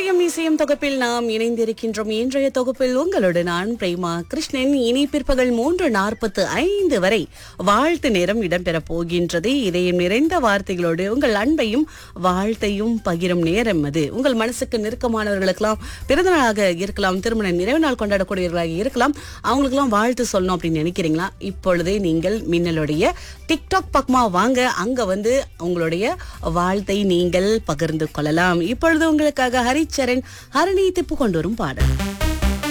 இசையும் இசையும் தொகுப்பில் நாம் இணைந்திருக்கின்றோம் இன்றைய தொகுப்பில் உங்களோடு நான் பிரேமா கிருஷ்ணன் இனி பிற்பகல் மூன்று நாற்பத்து ஐந்து வரை வாழ்த்து நேரம் இடம்பெறப் போகின்றது இதயம் நிறைந்த வார்த்தைகளோடு உங்கள் அன்பையும் வாழ்த்தையும் பகிரும் நேரம் அது உங்கள் மனசுக்கு நெருக்கமானவர்களுக்கெல்லாம் பிறந்தநாளாக இருக்கலாம் திருமண நிறைவு நாள் கொண்டாடக்கூடியவர்களாக இருக்கலாம் அவங்களுக்கெல்லாம் வாழ்த்து சொல்லணும் அப்படின்னு நினைக்கிறீங்களா இப்பொழுதே நீங்கள் மின்னலுடைய டிக்டாக் பக்கமா வாங்க அங்க வந்து உங்களுடைய வாழ்த்தை நீங்கள் பகிர்ந்து கொள்ளலாம் இப்பொழுது உங்களுக்காக ஹரிச்சரன் ஹரணி திப்பு கொண்டு வரும் பாடல்